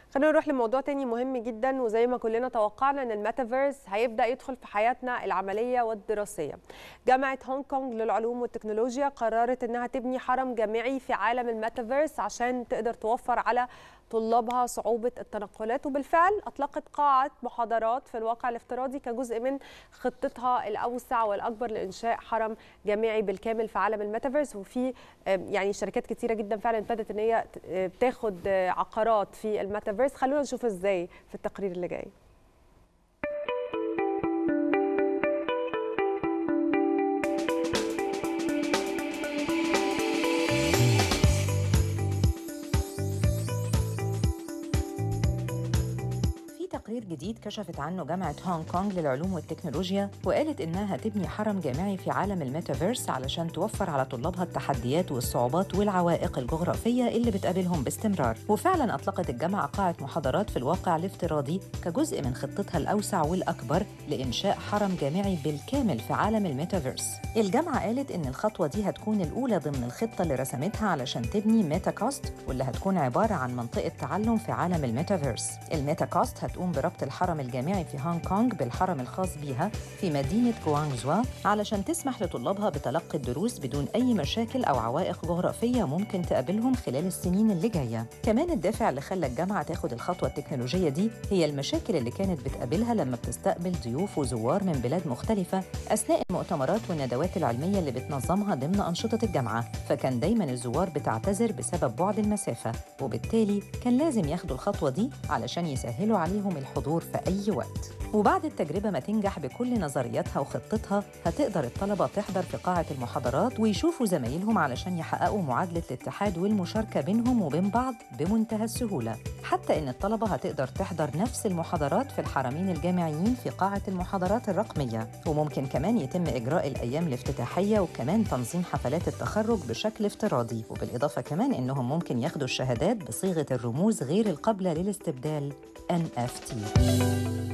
خلينا نروح لموضوع تاني مهم جدا وزي ما كلنا توقعنا ان الميتافيرس هيبدا يدخل في حياتنا العمليه والدراسيه. جامعه هونج كونج للعلوم والتكنولوجيا قررت انها تبني حرم جامعي في عالم الميتافيرس عشان تقدر توفر على طلابها صعوبة التنقلات وبالفعل أطلقت قاعة محاضرات في الواقع الافتراضي كجزء من خطتها الأوسع والأكبر لإنشاء حرم جامعي بالكامل في عالم الميتافيرس وفي يعني شركات كتيرة جدا فعلا ابتدت إن هي بتاخد عقارات في الميتافيرس خلونا نشوف إزاي في التقرير اللي جاي تقرير جديد كشفت عنه جامعة هونج كونج للعلوم والتكنولوجيا وقالت إنها هتبني حرم جامعي في عالم الميتافيرس علشان توفر على طلابها التحديات والصعوبات والعوائق الجغرافية اللي بتقابلهم باستمرار وفعلا أطلقت الجامعة قاعة محاضرات في الواقع الافتراضي كجزء من خطتها الأوسع والأكبر لإنشاء حرم جامعي بالكامل في عالم الميتافيرس الجامعة قالت إن الخطوة دي هتكون الأولى ضمن الخطة اللي رسمتها علشان تبني ميتا كوست واللي هتكون عبارة عن منطقة تعلم في عالم الميتافيرس الميتا كوست هتقوم بربط الحرم الجامعي في هونج كونج بالحرم الخاص بيها في مدينة كوانغزوا علشان تسمح لطلابها بتلقي الدروس بدون أي مشاكل أو عوائق جغرافية ممكن تقابلهم خلال السنين اللي جاية كمان الدافع اللي خلى الجامعة تاخد الخطوة التكنولوجية دي هي المشاكل اللي كانت بتقابلها لما بتستقبل ضيوف وزوار من بلاد مختلفة أثناء المؤتمرات والندوات العلمية اللي بتنظمها ضمن أنشطة الجامعة فكان دايما الزوار بتعتذر بسبب بعد المسافة وبالتالي كان لازم ياخدوا الخطوة دي علشان يسهلوا عليهم الحضور في أي وقت وبعد التجربة ما تنجح بكل نظرياتها وخطتها هتقدر الطلبة تحضر في قاعة المحاضرات ويشوفوا زمايلهم علشان يحققوا معادلة الاتحاد والمشاركة بينهم وبين بعض بمنتهى السهولة حتى إن الطلبة هتقدر تحضر نفس المحاضرات في الحرمين الجامعيين في قاعة المحاضرات الرقمية وممكن كمان يتم إجراء الأيام الافتتاحية وكمان تنظيم حفلات التخرج بشكل افتراضي وبالإضافة كمان إنهم ممكن ياخدوا الشهادات بصيغة الرموز غير القابلة للاستبدال NFT